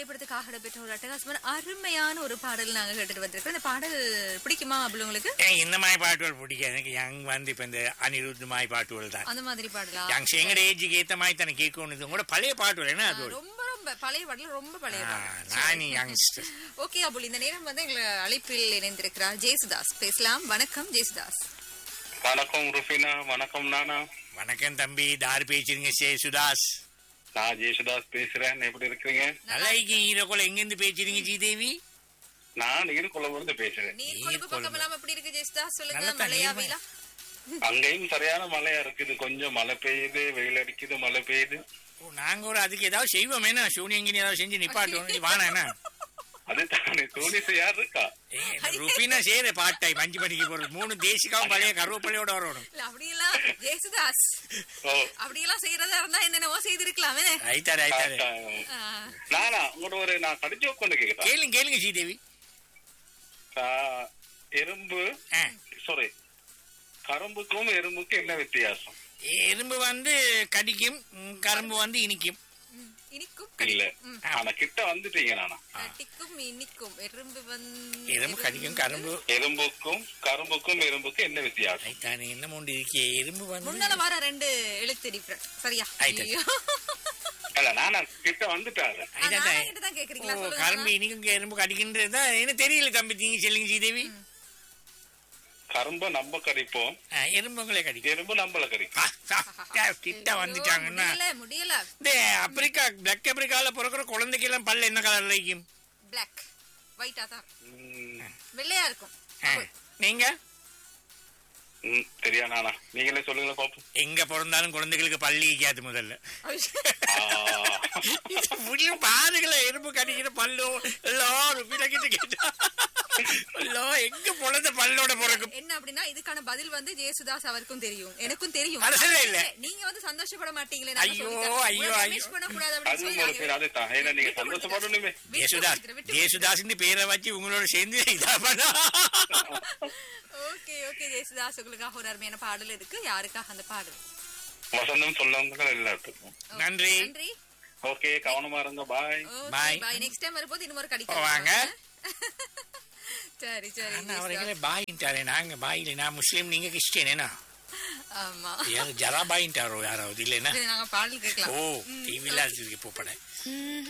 திரைப்படத்துக்காக இடம்பெற்ற ஒரு அட்டகாசமான அருமையான ஒரு பாடல் நாங்க கேட்டுட்டு வந்திருக்கோம் இந்த பாடல் பிடிக்குமா அப்படி உங்களுக்கு ஏன் இந்த மாதிரி பாட்டுகள் பிடிக்காது எனக்கு யங் வந்து இப்ப இந்த அனிருத் மாதிரி பாட்டுகள் தான் அந்த மாதிரி பாடலா யங் எங்கட ஏஜுக்கு ஏத்த மாதிரி தானே கேட்கணும் கூட பழைய பாட்டுகள் என்ன அது ரொம்ப ரொம்ப பழைய பாடல் ரொம்ப பழைய ஆ, பாடல் நான் யங்ஸ்டர் ஓகே அபுல் இந்த நேரம் வந்து எங்களை அழைப்பில் இணைந்திருக்கிறார் ஜேசுதாஸ் பேசலாம் வணக்கம் ஜேசுதாஸ் வணக்கம் ருஃபினா வணக்கம் நானா வணக்கம் தம்பி தார் பேசுறீங்க சே சுதாஸ் நான் ஜெயசுதாஸ் பேசுறேன் எப்படி இருக்கிறீங்க நல்லா இருக்கீங்க ஹீரோக்குள்ள எங்க இருந்து பேசுறீங்க ஜீதேவி நான் நீருக்குள்ள இருந்து பேசுறேன் நீர் நீர் கொழுப்பு கொழும்பு. பக்கம் எல்லாம் எப்படி இருக்கு ஜேசுதாஸ் சொல்லுங்க நல்லா தான் மழையா நீர் வெயிலா அங்கேயும் சரியான மழையா இருக்குது கொஞ்சம் மழை பெய்யுது வெயில் அடிக்குது மழை பெய்யுது ஓ, நாங்க ஒரு அதுக்கு ஏதாவது செய்வோம் என்ன சூனியங்கினி ஏதாவது செஞ்சு நிப்பாட்டுவோம் வானா என்ன அது தானே தோனிசை யார் இருக்கா ஏய், ருபீனா செய்யற பார்ட் டைம் அஞ்சு மணிக்கு போறது மூணு தேசிக்காவும் பழைய கருவேப்பிலையோட வரணும் இல்ல அப்படியெல்லாம் ஜேசுதாஸ் ஓ அப்படியெல்லாம் செய்யறதா இருந்தா என்னென்னவோ செய்திருக்கலாமே ரைட்டாரு ரைட்டாரு ஆ, நானா உங்களோட ஒரு நான் கடிச்சு உட்காந்து கேக்குறேன் கேளுங்க கேளுங்க ஸ்ரீதேவி எறும்பு ஆ. சாரி கரும்புக்கும் எறும்புக்கும் என்ன வித்தியாசம் எறும்பு வந்து கடிக்கும் ம், கரும்பு வந்து இனிக்கும் ம், இனிக்கும் இல்ல கடிக்கும். ம், ஆனா கிட்ட வந்துட்டீங்க நானா கட்டிக்கும் இனிக்கும் எறும்பு வந்து எறும்பு கடிக்கும் கரும்பு எறும்புக்கும் கரும்புக்கும் எறும்புக்கும் என்ன வித்தியாசம் ரைட்டானு என்ன மூண்டு இருக்கே எறும்பு வந்து முன்னால வர ரெண்டு எழுத்து டிஃபரண்ட் சரியா Right. ஐயோ. இல்ல நானா கிட்ட வந்துட்டாரு ஆ, ஐயா, நானா தான். கிட்ட தான் ஓ, கேக்குறீங்களா கரும்பு சொல்லுங்க இனிக்கும் எறும்பு கடிக்கின்றது தான் எனக்கு தெரியல தம்பி நீங்க சொல்லுங்க ஸ்ரீதேவி கரும்ப நம்ம கடிப்போம் ஆ, எறும்பு உங்களே கடிக்கும் எறும்பு நம்மள கடிக்கும் ஆ, ஆ, கிட்ட வந்துட்டாங்கன்னா முடியல முடியல இந்த ஆப்பிரிக்கா பிளாக் ஆப்பிரிக்கால பிறக்கிற குழந்தைக்கு எல்லாம் பல்ல என்ன கலர்ல இருக்கும் பிளாக் ஒயிட்டா தான் ம், வெள்ளையா இருக்கும் ஆ, நீங்க ம், தெரியா நானா நீங்களே சொல்லுங்க பாப்போம் எங்க பிறந்தாலும் குழந்தைகளுக்கு பள்ளி ஈக்காது முதல்ல ஆ, இது முடியும் பாருங்கள எறும்பு கடிக்கிற பல்லோ எல்லாரும் கிட்ட கேட்டா எல்லாம் எங்க பிறந்த பல்லோட பிறக்கும் என்ன அப்படின்னா இதுக்கான பதில் வந்து ஜெயசுதாஸ் அவருக்கும் தெரியும் எனக்கும் தெரியும் அரசியல்ல இல்ல. நீங்க வந்து சந்தோஷப்பட மாட்டீங்களே நாங்க ஐயோ, சொல்லித்தரோம். ஐயோ, உங்களை ஐயோ. miss பண்ணக்கூடாது அப்படின்னு அதுவும் சொல்லி ஒரு பேர் அது தான் ஏன்னா நீங்க சந்தோஷப்படணுமே விட்டு ஜேசுதாஸ் கொடுத்துரு, விட்டு ஜேசுதாஸ் பேரை வச்சு உங்களோட சேர்ந்து இதா பண்ணா ஓகே ஓகே ஜெயசுதாஸ் உங்களுக்காக ஒரு அருமையான பாடல் இருக்கு யாருக்காக அந்த பாடல் வசந்தம் சொல்லவங்க எல்லாத்துக்கும் நன்றி நன்றி ஓகே கவனமா இருங்க bye Bye. Bye next time வரும்போது இன்னொரு ஓ, கடிக்க வாங்க. சரி சரி ஆனா ஜெயசுதாஸ். அவர்களே பாயின்ட்டாரே நாங்க பாயில நான் முஸ்லீம் நீங்க கிறிஸ்டியன் ஆமா யாரு ஜரா பாயின்ட்டாரோ யாராவது இல்லைன்னா சரி, நாங்க பாடல் கேட்கலாம் ஓ டிவில இருக்கு இப்போ படம்